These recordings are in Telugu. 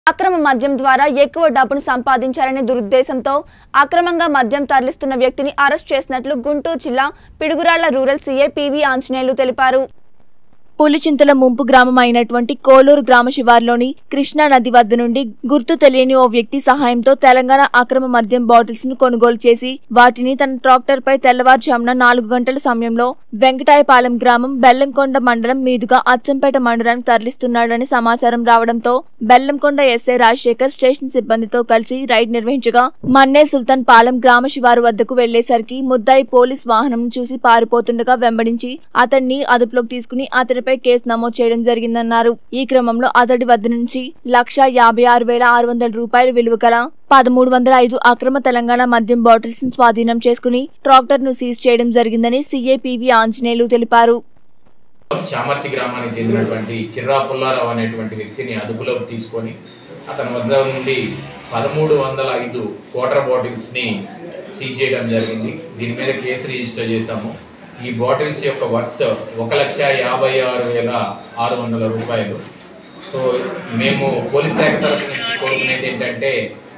అక్రమ మద్యం ద్వారా ఎక్కువ డబ్బును సంపాదించాలనే దురుద్దేశంతో అక్రమంగా మద్యం తరలిస్తున్న వ్యక్తిని అరెస్ట్ చేసినట్లు గుంటూరు జిల్లా Piduguralla rural C A P V Anjaneyulu తెలిపారు పులిచింతల ముంపు గ్రామం అయినటువంటి కోలూరు గ్రామ శివార్లోని కృష్ణా నది వద్ద నుండి గుర్తు తెలియని ఓ వ్యక్తి సహాయంతో తెలంగాణ అక్రమ మద్యం బాటిల్స్ ను కొనుగోలు చేసి వాటిని తన ట్రాక్టర్ పై తెల్లవారుజామున నాలుగు గంటల సమయంలో వెంకటాయపాలెం గ్రామం బెల్లంకొండ మండలం మీదుగా అచ్చంపేట మండలానికి తరలిస్తున్నాడని సమాచారం రావడంతో బెల్లంకొండ ఎస్ఐ రాజశేఖర్ స్టేషన్ సిబ్బందితో కలిసి రైడ్ నిర్వహించగా మన్నే సుల్తాన్ పాలెం గ్రామ శివారు వద్దకు వెళ్లేసరికి ముద్దాయి పోలీస్ వాహనం చూసి పారిపోతుండగా వెంబడించి అతన్ని అదుపులోకి తీసుకుని అతడిపై కేసు నమోదు చేయడం జరిగిందన్నారు ఈ క్రమంలో అతడి వద్ద నుంచి లక్ష యాభై ఆరు వేల ఆరు వందల రూపాయలు విలువ గల పదమూడు వందల ఐదు అక్రమ తెలంగాణ మద్యం బాటిల్స్ ను స్వాధీనం చేసుకుని ట్రాక్టర్ ను సీజ్ చేయడం జరిగిందని సీఏ పివి ఆంజనేయులు తెలిపారు చామర్తి గ్రామానికి చెందినటువంటి చిర్రా పుల్లారావు అనేటువంటి వ్యక్తిని అదుపులోకి తీసుకొని అతని వద్ద నుండి పదమూడు వందల ఐదు వాటర్ బాటిల్స్ని సీజ్ చేయడం జరిగింది దీని మీద కేసు రిజిస్టర్ చేశాము ఈ బాటిల్స్ యొక్క వర్త్ ఒక లక్ష యాభై ఆరు వేల ఆరు వందల రూపాయలు సో మేము పోలీస్ శాఖ తరఫు నుంచి కోరుకునేది ఏంటంటే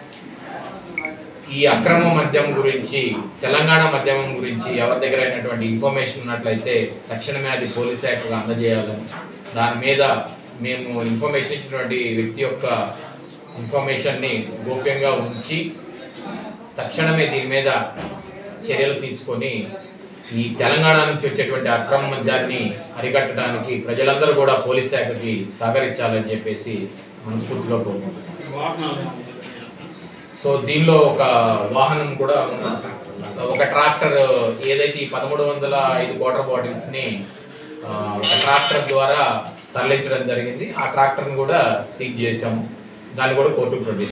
ఈ అక్రమ మద్యం గురించి తెలంగాణ మద్యం గురించి ఎవరి దగ్గర అయినటువంటి ఇన్ఫర్మేషన్ ఉన్నట్లయితే తక్షణమే అది పోలీస్ శాఖకు అందజేయాలని దాని మీద మేము ఇన్ఫర్మేషన్ ఇచ్చినటువంటి వ్యక్తి యొక్క ఇన్ఫర్మేషన్ని గోప్యంగా ఉంచి తక్షణమే దీని మీద చర్యలు తీసుకొని ఈ తెలంగాణ నుంచి వచ్చేటువంటి అక్రమ మద్యాన్ని అరికట్టడానికి ప్రజలందరూ కూడా పోలీస్ శాఖకి సహకరించాలని చెప్పేసి మనస్ఫూర్తిగా కోరుకుంటున్నాం సో దీనిలో ఒక వాహనం కూడా ఉంది. ఒక ట్రాక్టర్ ఏదైతే ఈ పదమూడు వందల ఐదు వాటర్ బాటిల్స్ని ఆ, ఒక ట్రాక్టర్ ద్వారా తరలించడం జరిగింది ఆ ట్రాక్టర్ని కూడా సీజ్ చేసాము దాన్ని కూడా కోర్టుకు ప్రొడ్యూస్